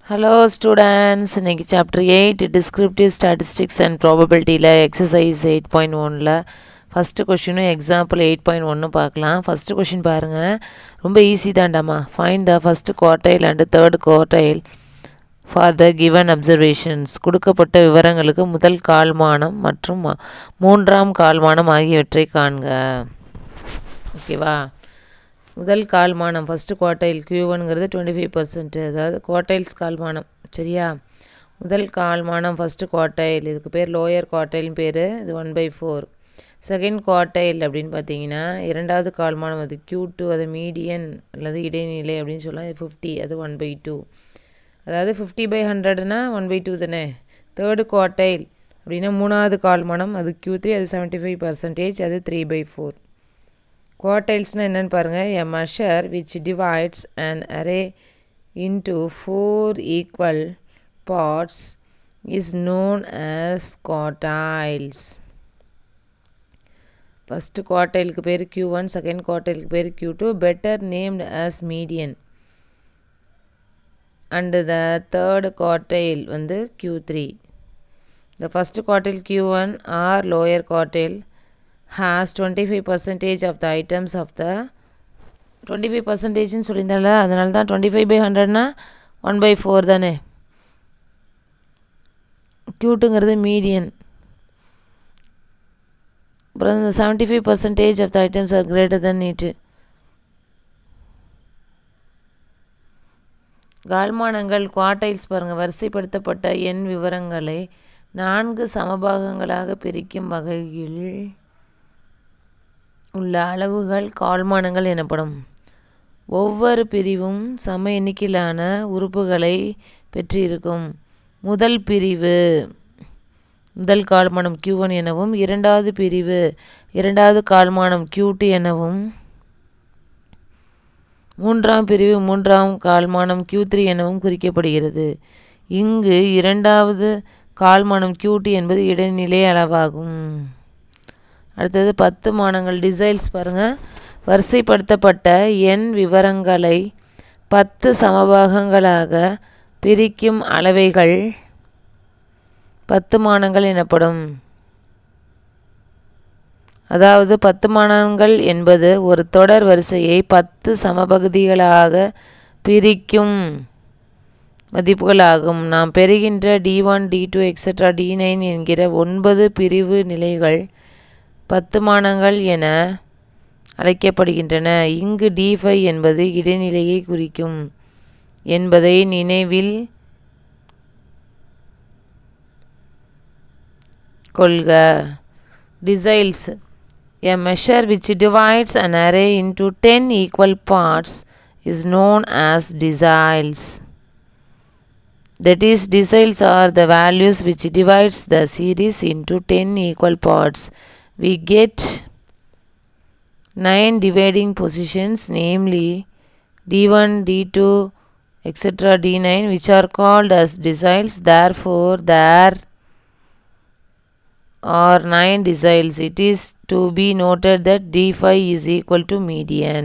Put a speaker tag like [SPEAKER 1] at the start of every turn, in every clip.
[SPEAKER 1] Hello students இன்னைக்கு chapter eight descriptive statistics and ப்ராபபிலிட்டியில் exercise eight point ஒனில் first கொஷினும் எக்ஸாம்பிள் எயிட் பாயிண்ட் ஒன்று பார்க்கலாம் ஃபஸ்ட்டு கொஷின் பாருங்கள் ரொம்ப ஈஸி தாண்டாமா find the first quartile and third quartile for the given observations கொடுக்கப்பட்ட விவரங்களுக்கு முதல் கால்மானம் மற்றும் ம- மூன்றாம் கால்மானம் ஆகியவற்றை காண்க ஓகேவா முதல் கால்மானம் ஃபஸ்ட்டு குவார்டைல் கியூவனுங்கிறது டுவெண்ட்டி ஃபைவ் பர்சன்ட் அதாவது குவார்டைல்ஸ் கால்மானம் சரியா முதல் கால்மானம் ஃபஸ்ட்டு குவார்டைல் இதுக்கு பேர் லோயர் குவார்டைல்னு பேர் இது one by four second quartile அப்படின்னு பார்த்தீங்கன்னா இரண்டாவது கால்மானம் அது கியூ டூ அது மீடியன் அல்லது இடைநிலை அப்படின்னு சொல்லலாம் இது ஃபிஃப்டி அது ஒன் பை டூ அதாவது ஃபிஃப்டி பை ஹண்ட்ரட்னா ஒன் பை டூ தானே தேர்டு குவார்டைல் அப்படின்னா மூணாவது கால்மானம் அது கியூ த்ரீ அது செவன்ட்டி ஃபைவ் பர்சன்டேஜ் அது த்ரீ பை ஃபோர் குவார்டைல்ஸ்னால் என்னென்னு பாருங்கள் a measure which divides an array into four equal parts is known as quartiles first குவார்டைலுக்கு பேர் க்யூ ஒன் செகண்ட் குவார்டைலுக்கு பேர் Q two better named as median and the third quartile வந்து Q three the first quartile Q one or lower quartile has 25 percentage of the items of the 25 பர்சன்டேஜ்னு சொல்லியிருந்தால அதனால தான் twenty five by ஹண்ட்ரட்னா one by four தானே க்யூட்டுங்கிறது median அப்புறம் இந்த seventy five percentage of the items are greater than நீட்டு கால்மானங்கள் குவார்டைல்ஸ் பாருங்கள் வரிசைப்படுத்தப்பட்ட எண் விவரங்களை நான்கு சமபாகங்களாக பிரிக்கும் வகையில் உள்ள அளவுகள் கால்மானங்கள் எனப்படும் ஒவ்வொரு பிரிவும் சம எண்ணிக்கையிலான உறுப்புகளை பெற்றிருக்கும் முதல் பிரிவு முதல் கால்மானம் Q1 ஒன் எனவும் இரண்டாவது பிரிவு இரண்டாவது கால்மானம் Q2 டூ எனவும் மூன்றாம் பிரிவு மூன்றாம் கால்மானம் Q3 த்ரீ எனவும் குறிக்கப்படுகிறது இங்கு இரண்டாவது கால்மானம் Q2 என்பது இடைநிலை அளவாகும் அடுத்தது பத்து மானங்கள் டிசைல்ஸ் பாருங்கள் வரிசைப்படுத்தப்பட்ட எண் விவரங்களை பத்து சமபாகங்களாக பிரிக்கும் அளவைகள் பத்து மானங்கள் எனப்படும் அதாவது பத்து மானங்கள் என்பது ஒரு தொடர் வரிசையை பத்து சமபகுதிகளாக பிரிக்கும் மதிப்புகளாகும் நாம் பெறுகின்ற D one D two extra D nine என்கிற ஒன்பது பிரிவு நிலைகள் பத்து மானங்கள் என அழைக்கப்படுகின்றன இங்கு டி ஃபைவ் என்பது இடைநிலையை குறிக்கும் என்பதை நினைவில் கொள்க டிசைல்ஸ் எ measure which divides an array into 10 equal parts is known as deciles. That is, deciles are the values which divides the series into 10 equal parts. We get 9 dividing positions, namely D1, D2, etc. D9, which are called as deciles. Therefore, there are 9 deciles. It is to be noted that D5 is equal to median.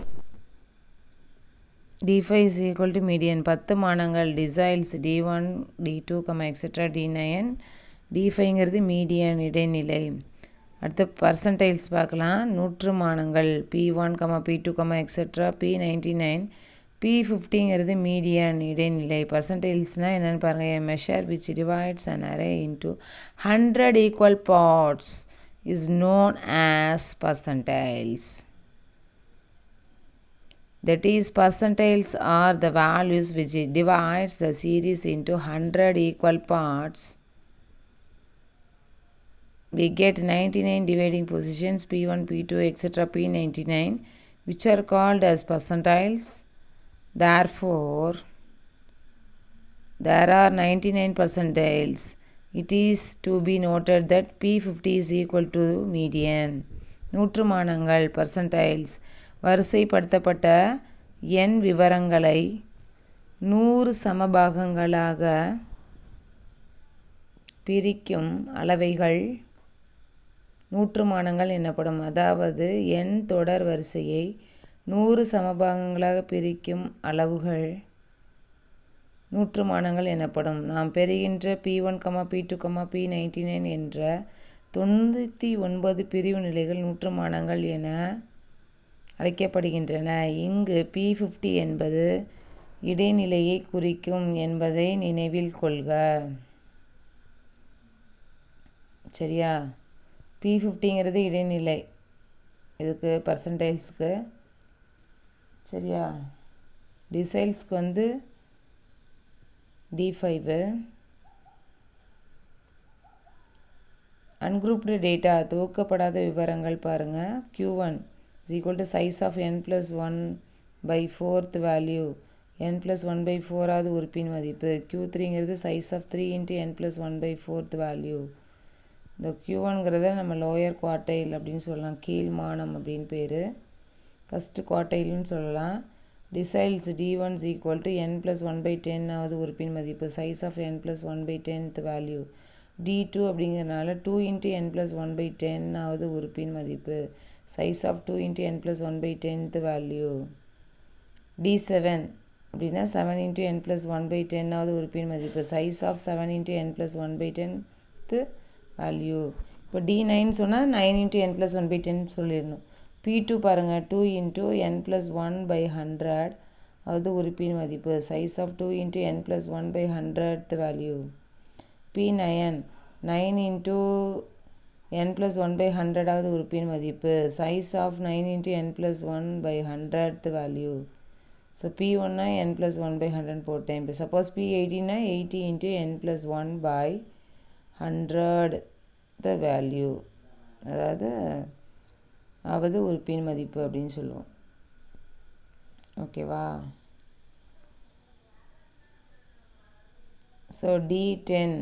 [SPEAKER 1] D5 is equal to median. பத்து மானங்கள் deciles D one D two comma extra D nine டி ஃபைவ்ங்கிறது median இடைநிலை அடுத்து percentiles பார்க்கலாம் நூற்று மானங்கள் P one comma P two comma extra P ninety nine P ஃபிஃப்டிங்கிறது மீடியன் இடைநிலை பர்சன்டைல்ஸ்னால் என்னென்னு பாருங்கள் measure which divides an array into hundred equal parts is known as percentiles that is percentiles are the values which divides the series into 100 equal parts we get 99 dividing positions p1 p2 etc p99 which are called as percentiles therefore there are 99 percentiles it is to be noted that p50 is equal to median நூற்றுமானங்கள் percentiles வரிசைப்படுத்தப்பட்ட எண் விவரங்களை நூறு சமபாகங்களாக பிரிக்கும் அளவைகள் நூற்றுமானங்கள் எனப்படும் அதாவது எண் தொடர் வரிசையை நூறு சமபாகங்களாக பிரிக்கும் அளவுகள் நூற்றுமானங்கள் எனப்படும் நாம் பெறுகின்ற P one comma P two comma P ninety nine என்ற தொண்ணூற்றி ஒன்பது பிரிவு நிலைகள் நூற்றுமானங்கள் என அழைக்கப்படுகின்றன இங்கு பி ஃபிஃப்டி என்பது இடைநிலையை குறிக்கும் என்பதை நினைவில் கொள்க சரியா பி ஃபிஃப்டிங்கிறது இடைநிலை இதுக்கு பர்சன்டைல்ஸ்க்கு சரியா டிசைல்ஸ்க்கு வந்து டி ஃபைவு அன்குரூப்டு டேட்டா துவக்கப்படாத விவரங்கள் பாருங்கள் Q one is equal to size of N plus one by fourth value N plus one by ஃபோராவது உறுப்பின் மதிப்பு க்யூ த்ரீங்கிறது size of three into N plus one by fourth value இந்த Q ஒன்கிறத நம்ம லோயர் குவார்டைல் அப்படின்னு சொல்லலாம் கீழ்மானம் அப்படின்னு பேர் ஃபஸ்ட்டு குவார்டைல்னு சொல்லலாம் deciles D one's equal to N plus one by டென்னாவது உறுப்பின் மதிப்பு size of N plus one by tenth value D two அப்படிங்கிறனால two into N plus one by டென்னாவது உறுப்பின் மதிப்பு size of two into N plus one by tenth value D seven அப்படின்னா seven into N plus one by டென்னாவது உறுப்பின் மதிப்பு size of seven into N plus one by tenth value இப்போ D nine சொன்னால் nine into N plus one by ten சொல்லிடணும் P two பாருங்கள் two into N plus one by hundred அது உறுப்பின் மதிப்பு size of two into N plus one by hundred value P nine nine into N plus one by ஹண்ட்ரடாவது உறுப்பின் மதிப்பு size of nine into N plus one by hundred value so P ஒன்னா N plus one by hundred போட்டேன் இப்போ suppose P எயிட்டின்னா eighty into N plus one by hundred the value அதாவது அவது உறுப்பின் மதிப்பு அப்படின்னு சொல்லுவோம் ஓகேவா so D ten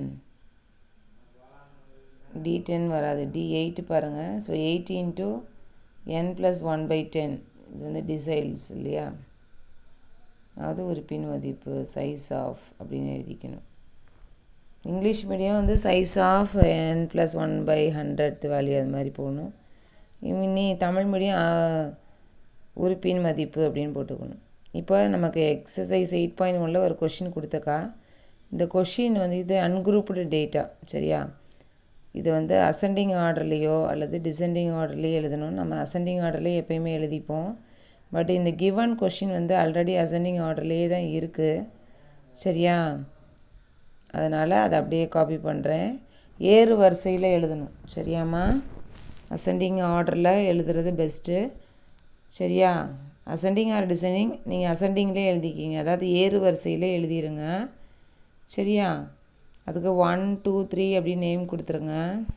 [SPEAKER 1] D ten வராது டி எயிட் பாருங்கள் so eight into N plus one by ten இது வந்து டிசைல்ஸ் இல்லையா அது உறுப்பின் மதிப்பு சைஸ் ஆஃப் அப்படின்னு எழுதிக்கணும் இங்கிலீஷ் மீடியம் வந்து size of N plus one by hundred value அது மாதிரி போகணும் இனி தமிழ் மீடியம் உறுப்பின் மதிப்பு அப்படின்னு போட்டுக்கணும் இப்போ நமக்கு எக்ஸசைஸ் எயிட் பாயிண்ட் ஒனில் ஒரு கொஷின் கொடுத்தக்கா இந்த கொஷின் வந்து இது அன்குரூப்டு டேட்டா சரியா இது வந்து அசெண்டிங் ஆர்டர்லேயோ அல்லது டிசெண்டிங் ஆர்டர்லேயோ எழுதணும் நம்ம அசெண்டிங் ஆர்டர்லேயே எப்பயுமே எழுதிப்போம் பட் இந்த கிவன் கொஷின் வந்து ஆல்ரெடி அசெண்டிங் ஆர்டர்லேயே தான் இருக்குது சரியா அதனால் அதை அப்படியே காப்பி பண்ணுறேன் ஏறு வரிசையில் எழுதணும் சரியாம்மா அசெண்டிங் ஆர்டரில் எழுதுறது பெஸ்ட்டு சரியா அசெண்டிங் ஆர் டிசெண்டிங் நீங்கள் அசெண்டிங்லேயே எழுதிக்கிங்க அதாவது ஏறு வரிசையில் எழுதிடுங்க சரியா அதுக்கு ஒன் டூ த்ரீ அப்படின்னு நேம் கொடுத்துருங்க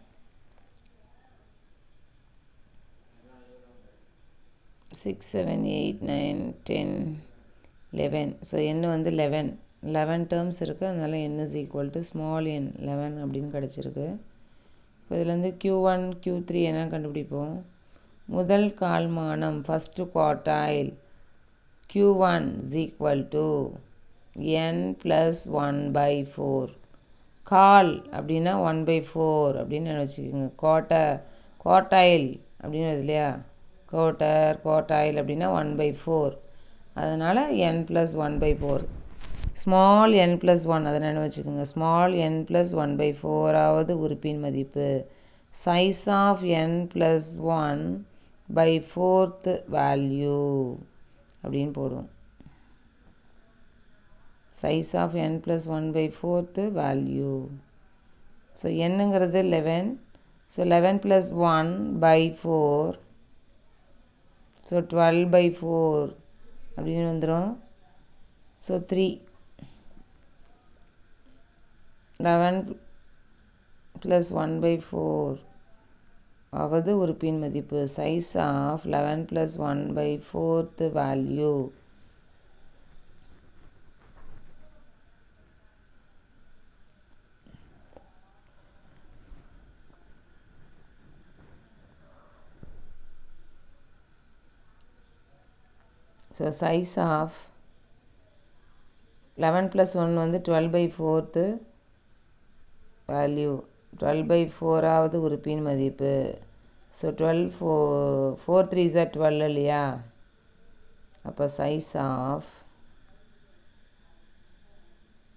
[SPEAKER 1] six seven eight nine ten eleven so N வந்து லெவன் லெவன் டேர்ம்ஸ் இருக்குது அதனால் N is equal to small N eleven அப்படின்னு கிடச்சிருக்கு இப்போ இதுலேருந்து க்யூ ஒன் க்யூ த்ரீ என்ன கண்டுபிடிப்போம் முதல் கால்மானம் first quartile Q one is equal to N plus one by four கால் அப்படின்னா ஒன் பை ஃபோர் அப்படின்னு வச்சுக்கோங்க குவார்ட்டர் குவார்டைல் அப்படின்னு வருது இல்லையா குவார்ட்டர் குவார்டைல் அப்படின்னா ஒன் பை ஃபோர் அதனால் N plus one by four small N plus one அதை நினைவு வச்சுக்கோங்க small N plus one by ஃபோராவது உறுப்பின் மதிப்பு size of N plus one by fourth value அப்படின்னு போடுவோம் size of N plus one by fourth value so என்னங்கிறது eleven so eleven plus one by four so twelve by four அப்படின்னு வந்துடும் so three eleven plus one by four அவது உறுப்பின் மதிப்பு size of eleven plus one by fourth value so size of eleven plus one வந்து twelve by fourth value twelve by ஃபோராவது உறுப்பின் மதிப்பு so twelve four four three சார் twelve இல்லையா அப்போ சைஸ் ஆஃப்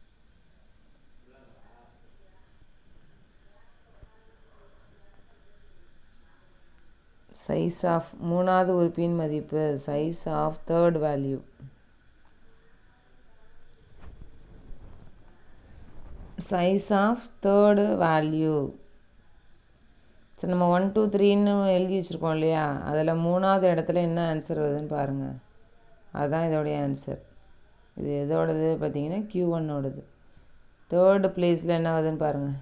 [SPEAKER 1] சைஸ் ஆஃப் மூணாவது உறுப்பின் மதிப்பு size of third value size of third value so நம்ம ஒன் டூ த்ரீன்னு எழுதி வச்சுருக்கோம் இல்லையா அதில் மூணாவது இடத்துல என்ன ஆன்சர் வருதுன்னு பாருங்கள் அதுதான் இதோடைய ஆன்சர் இது எதோடது பார்த்தீங்கன்னா க்யூ ஒன்னோடது தேர்டு பிளேஸில் என்ன வருதுன்னு பாருங்கள்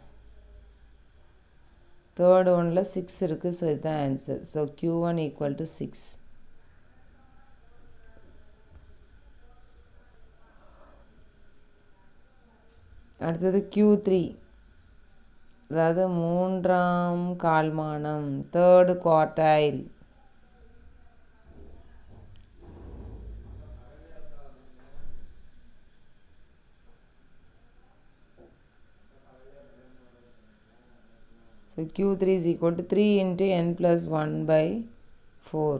[SPEAKER 1] தேர்டு ஒனில் சிக்ஸ் இருக்குது ஸோ இதுதான் answer so Q one equal to six அடுத்தது க்யூ த்ரீ அதாவது மூன்றாம் கால்மானம் third quartile So Q3 is equal to 3 into n plus 1 by 4.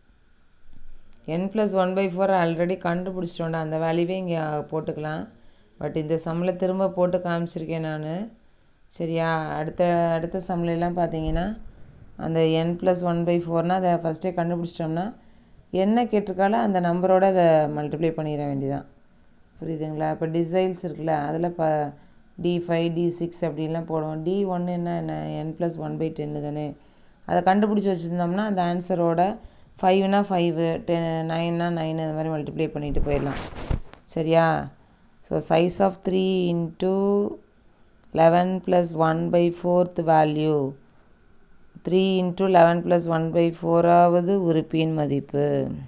[SPEAKER 1] n plus 1 by 4 already கண்டுபிடிச்சிட்டோண்டா அந்த வேல்யூவே இங்கே போட்டுக்கலாம் பட் இந்த சம்மில் திரும்ப போட்டு காமிச்சிருக்கேன் நான் சரியா அடுத்த அடுத்த சம்மிலெலாம் பார்த்தீங்கன்னா அந்த n ப்ளஸ் ஒன் பை ஃபோர்னால் அதை ஃபஸ்ட்டே கண்டுபிடிச்சிட்டோம்னா என்ன கேட்டிருக்காலோ அந்த நம்பரோட அதை மல்டிப்ளை பண்ணிட வேண்டியதான் புரியுதுங்களா இப்போ டிசைல்ஸ் இருக்குல்ல அதில் ப டி ஃபைவ் டி சிக்ஸ் அப்படின்லாம் போடுவோம் டி ஒன்று என்ன என்ன என் ப்ளஸ் ஒன் பை டென்னு தானே அதை கண்டுபிடிச்சி வச்சுருந்தோம்னா அந்த ஆன்சரோட ஃபைவ்னா ஃபைவு டென் நைன்னா நைன் அந்த மாதிரி மல்டிப்ளை பண்ணிட்டு போயிடலாம் சரியா so size of three into eleven plus one by fourth value three into eleven plus one by ஃபோராவது உறுப்பின் மதிப்பு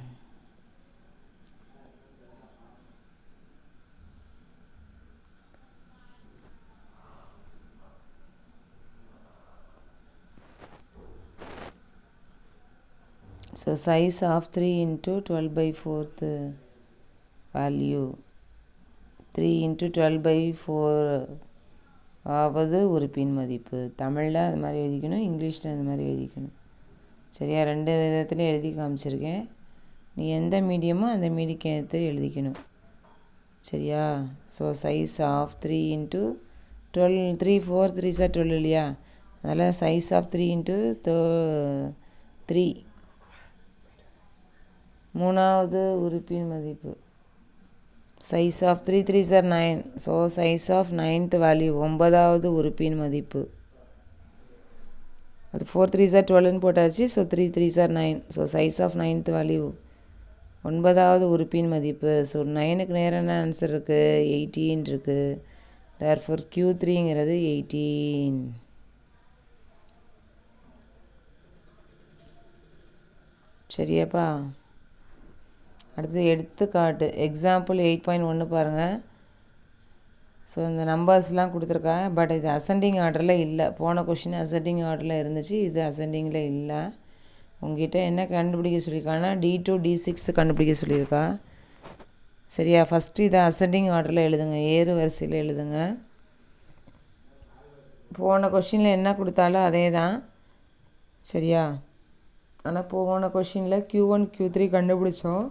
[SPEAKER 1] So size of 3 into 12 by 4th value 3 into 12 by 4 ஆவது உறுப்பின் மதிப்பு தமிழில் அது மாதிரி எழுதிக்கணும் இங்கிலீஷில் அது மாதிரி எழுதிக்கணும் சரியா ரெண்டு விதத்துலையும் எழுதி காமிச்சிருக்கேன் நீ எந்த மீடியமோ அந்த மீடியம் எடுத்து எழுதிக்கணும் சரியா so size of three into twelve three four three சார் டுவெல் இல்லையா அதனால் சைஸ் ஆஃப் த்ரீ இன்ட்டு தோ த்ரீ மூணாவது உறுப்பின் மதிப்பு சைஸ் ஆஃப் த்ரீ த்ரீ சார் nine so size of ninth value ஒன்பதாவது உறுப்பின் மதிப்பு அது ஃபோர் த்ரீ சார் டுவெல்னு போட்டாச்சு ஸோ த்ரீ த்ரீ சார் nine so size of ninth value ஒன்பதாவது உறுப்பின் மதிப்பு ஸோ நைனுக்கு நேரம் என்ன ஆன்சர் இருக்குது எயிட்டீன் இருக்குது தேர் ஃபோர் க்யூ த்ரீங்கிறது எயிட்டீன் சரியாப்பா அடுத்து எடுத்துக்காட்டு எக்ஸாம்பிள் எயிட் பாயிண்ட் ஒன்று பாருங்கள் ஸோ இந்த நம்பர்ஸ்லாம் கொடுத்துருக்காங்க பட் இது அசெண்டிங் ஆர்டரில் இல்லை போன கொஷின் அசெண்டிங் ஆர்டரில் இருந்துச்சு இது அசெண்டிங்கில் இல்லை உங்ககிட்ட என்ன கண்டுபிடிக்க சொல்லியிருக்காங்கன்னா டி டூ டி சிக்ஸ் கண்டுபிடிக்க சொல்லியிருக்கா சரியா ஃபஸ்ட்டு இதை அசெண்டிங் ஆர்டரில் எழுதுங்க ஏறு வரிசையில் எழுதுங்க போன கொஷினில் என்ன கொடுத்தாலும் அதே தான் சரியா ஆனால் போன கொஷினில் க்யூ ஒன் க்யூ த்ரீ கண்டுபிடிச்சோம்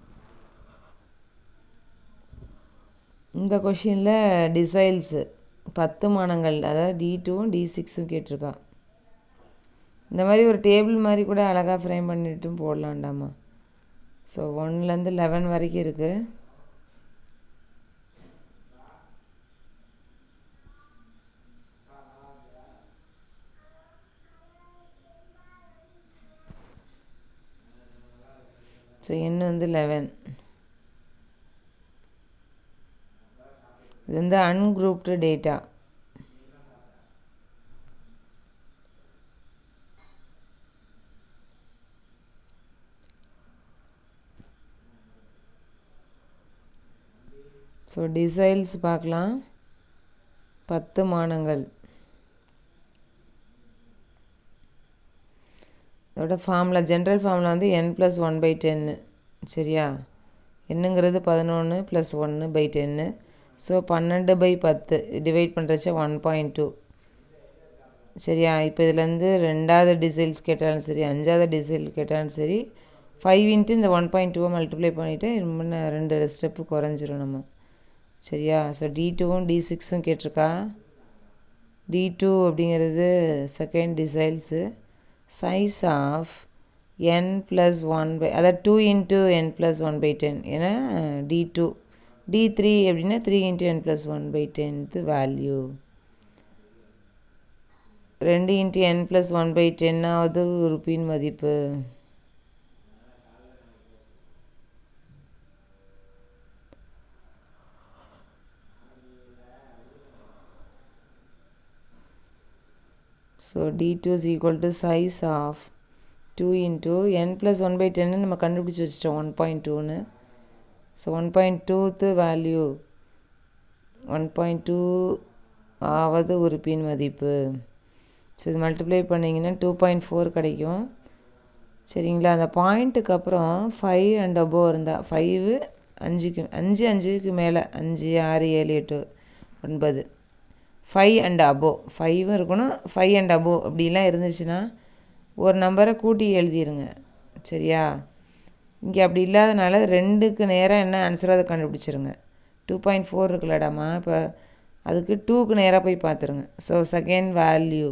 [SPEAKER 1] இந்த கொஷினில் டிசைல்ஸு பத்து மானங்கள் அதாவது டி டூவும் டி சிக்ஸும் கேட்டிருக்கா இந்த மாதிரி ஒரு டேபிள் மாதிரி கூட அழகாக ஃப்ரேம் பண்ணிட்டும் போடலாண்டாமா ஸோ ஒன்லேருந்து லெவன் வரைக்கும் இருக்குது ஸோ எண் வந்து லெவன் இது வந்து அன்குரூப்டு டேட்டா ஸோ டிசைல்ஸ் பார்க்கலாம் பத்து மானங்கள் இதோட ஃபார்முலா ஜென்ரல் ஃபார்முலா வந்து என் ப்ளஸ் ஒன் பை டென்னு சரியா என்னங்கிறது பதினொன்று ப்ளஸ் ஒன்று பை டென்னு ஸோ பன்னெண்டு பை பத்து டிவைட் பண்ணுறச்ச ஒன் பாயிண்ட் டூ சரியா இப்போ இதுலேருந்து ரெண்டாவது டிசைல்ஸ் கேட்டாலும் சரி அஞ்சாவது டிசைல் கேட்டாலும் சரி ஃபைவ் இன்ட்டு இந்த ஒன் பாயிண்ட் டூவை மல்டிப்ளை பண்ணிவிட்டு ரொம்ப ரெண்டு ஸ்டெப்பு குறைஞ்சிரும் நம்ம சரியா ஸோ டி டூவும் டி சிக்ஸும் கேட்டிருக்கா டி டூ அப்படிங்கிறது second deciles size of N plus one by அதாவது two into N plus one by ten ஏன்னா டி டூ டி த்ரீ அப்படின்னா three into N plus one by tenth value ரெண்டு into N plus one by டென்னாவது உறுப்பின் மதிப்பு so D two is equal to size of two into N plus one by டென்னு நம்ம கண்டுபிடிச்சி வச்சிட்டோம் one point டூன்னு ஸோ ஒன் பாயிண்ட் டூத்து வேல்யூ ஒன் பாயிண்ட் டூ ஆவது உறுப்பின் மதிப்பு ஸோ இது மல்டிப்ளை பண்ணிங்கன்னா டூ பாயிண்ட் ஃபோர் கிடைக்கும் சரிங்களா அந்த பாயிண்ட்டுக்கு அப்புறம் ஃபைவ் அண்ட் அபோவ் இருந்தால் ஃபைவு அஞ்சுக்கு அஞ்சு அஞ்சுக்கு மேலே அஞ்சு ஆறு ஏழு எட்டு ஒன்பது ஃபைவ் அண்ட் அபோவ் ஃபைவும் இருக்கணும் ஃபைவ் அண்ட் அபோவ் அப்படிலாம் இருந்துச்சுன்னா ஒரு நம்பரை கூட்டி எழுதிருங்க சரியா இங்கே அப்படி இல்லாதனால ரெண்டுக்கு நேராக என்ன ஆன்சரோ அதை கண்டுபிடிச்சிருங்க டூ பாயிண்ட் ஃபோர் இருக்குல்லடாமா இப்போ அதுக்கு டூக்கு நேராக போய் பார்த்துருங்க ஸோ செகண்ட் வேல்யூ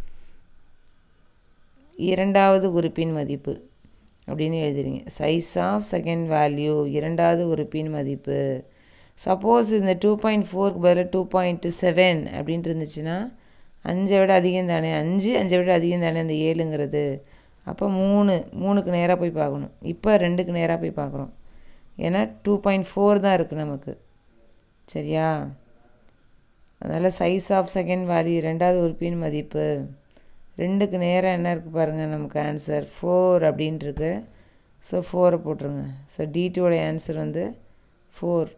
[SPEAKER 1] இரண்டாவது உறுப்பின் மதிப்பு அப்படின்னு எழுதுறீங்க சைஸ் ஆஃப் செகண்ட் வேல்யூ இரண்டாவது உறுப்பின் மதிப்பு சப்போஸ் இந்த டூ பாயிண்ட் ஃபோருக்கு பதிலாக டூ பாயிண்ட் செவன் அப்படின்ட்டு இருந்துச்சுன்னா அஞ்சை விட அதிகம் தானே அஞ்சு அஞ்சை விட அதிகம் தானே அந்த ஏழுங்கிறது அப்போ மூணு மூணுக்கு நேராக போய் பார்க்கணும் இப்போ ரெண்டுக்கு நேராக போய் பார்க்குறோம் ஏன்னா டூ பாயிண்ட் ஃபோர் தான் இருக்குது நமக்கு சரியா அதனால் சைஸ் ஆஃப் செகண்ட் வேல்யூ ரெண்டாவது உறுப்பின் மதிப்பு ரெண்டுக்கு நேராக என்ன இருக்குது பாருங்கள் நமக்கு ஆன்சர் ஃபோர் அப்படின்ட்டுருக்கு ஸோ ஃபோரை போட்டுருங்க ஸோ டி டூவோட ஆன்சர் வந்து ஃபோர்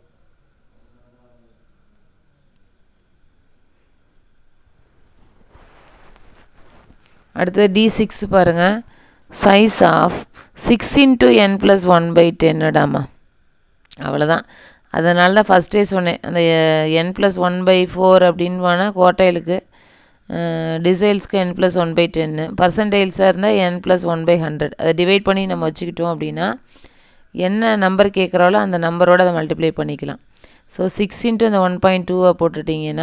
[SPEAKER 1] அடுத்தது டி சிக்ஸ் பாருங்கள் size of six into N plus one by டென்னுடாமா அவ்வளோதான் அதனால தான் ஃபஸ்ட்டே சொன்னேன் அந்த N plus one by four அப்படின்னு போனால் கோட்டைலுக்கு டிசைல்ஸ்க்கு என் ப்ளஸ் ஒன் பை டென்னு பர்சன்டைல்ஸாக இருந்தால் N plus one by hundred அதை டிவைட் பண்ணி நம்ம வச்சுக்கிட்டோம் அப்படின்னா என்ன நம்பர் கேட்குறாலோ அந்த நம்பரோடு அதை மல்டிப்ளை பண்ணிக்கலாம் ஸோ சிக்ஸ் இன்ட்டு அந்த ஒன் பாயிண்ட் டூவை போட்டுட்டிங்கன்னா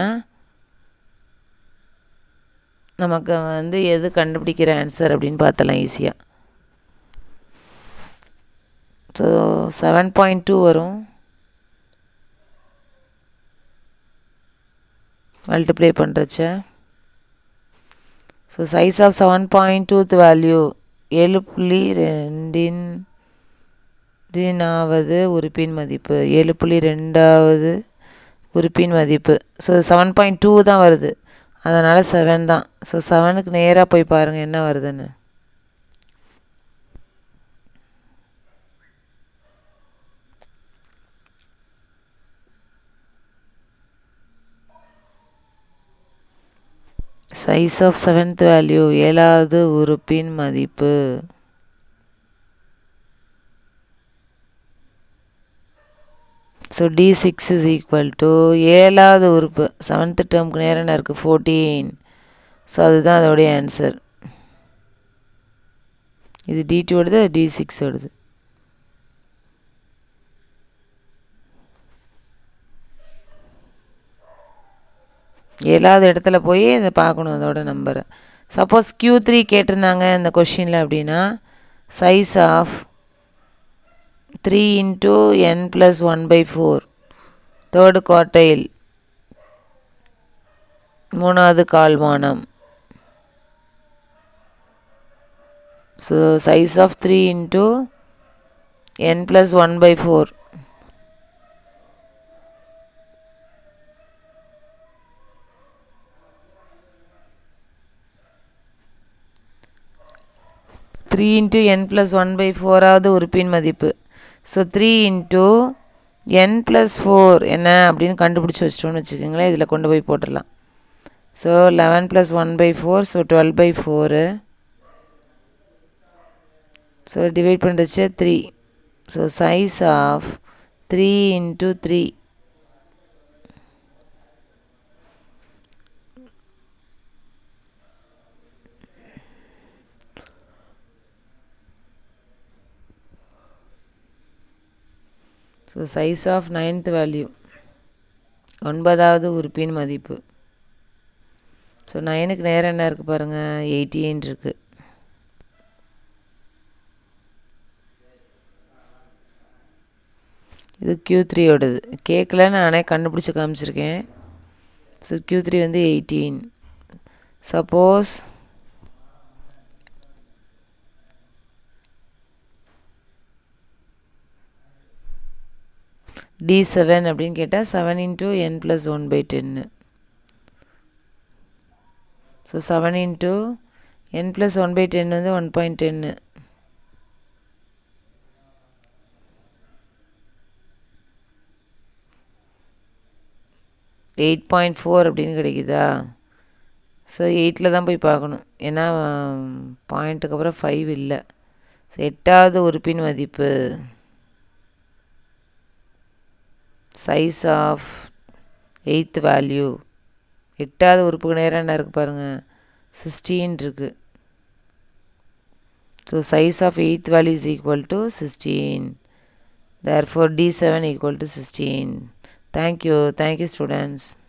[SPEAKER 1] நமக்கு வந்து எது கண்டுபிடிக்கிற ஆன்சர் அப்படின்னு பார்த்தலாம் ஈஸியாக ஸோ செவன் பாயிண்ட் டூ வரும் மல்டிப்ளை பண்ணுறச்ச so size of seven point டூத் வேல்யூ ஏழு புள்ளி ரெண்டின் ரெண்டாவது உறுப்பின் மதிப்பு ஏழு புள்ளி ரெண்டாவது உறுப்பின் மதிப்பு ஸோ செவன் பாயிண்ட் டூ தான் வருது அதனால் செவன் தான் ஸோ செவனுக்கு நேராக போய் பாருங்கள் என்ன வருதுன்னு சைஸ் ஆஃப் செவன்த் வேல்யூ ஏழாவது உறுப்பின் மதிப்பு so D six is equal to ஏழாவது உறுப்பு செவன்த்து டேர்முக்கு நேரம் என்ன இருக்குது ஃபோர்டீன் ஸோ அதுதான் அதோடைய ஆன்சர் இது டி டூ ஓடுது டி சிக்ஸ் ஓடுது ஏழாவது இடத்துல போய் இதை பார்க்கணும் அதோட நம்பரை சப்போஸ் க்யூ த்ரீ கேட்டிருந்தாங்க இந்த கொஷினில் அப்படின்னா size of three into N plus one by four third quartile மூணாவது கால்மானம் so size of three into N plus one by four three into N plus one by ஃபோராவது உறுப்பின் மதிப்பு so three into N plus four என்ன அப்படின்னு கண்டுபிடிச்சி வச்சிட்டோன்னு வச்சுக்கோங்களேன் இதில் கொண்டு போய் போட்டுடலாம் so eleven plus one by four so twelve by four so divide பண்ணுறச்சு three so size of three into three so size of ninth value ஒன்பதாவது உறுப்பின் மதிப்பு ஸோ நைனுக்கு நேரம் என்ன இருக்குது பாருங்கள் எயிட்டீன் இருக்குது இது க்யூ த்ரீயோடது கேட்கல நானே கண்டுபிடிச்சி காமிச்சிருக்கேன் ஸோ க்யூ த்ரீ வந்து எயிட்டீன் சப்போஸ் டி செவன் அப்படின்னு கேட்டால் seven into N plus one by டென்னு so seven into N plus one by ten வந்து ஒன் பாயிண்ட் டென்னு எயிட் பாயிண்ட் ஃபோர் அப்படின்னு கிடைக்குதா ஸோ எயிட்டில் தான் போய் பார்க்கணும் ஏன்னா பாயிண்ட்டுக்கு அப்புறம் ஃபைவ் இல்லை ஸோ எட்டாவது உறுப்பின் மதிப்பு சைஸ் ஆஃப் எயித் வேல்யூ எட்டாவது உறுப்புக்கு நேரம் என்ன இருக்குது பாருங்கள் சிக்ஸ்டீன் இருக்குது so size of eighth value is equal to sixteen therefore D seven equal to sixteen thank you thank you students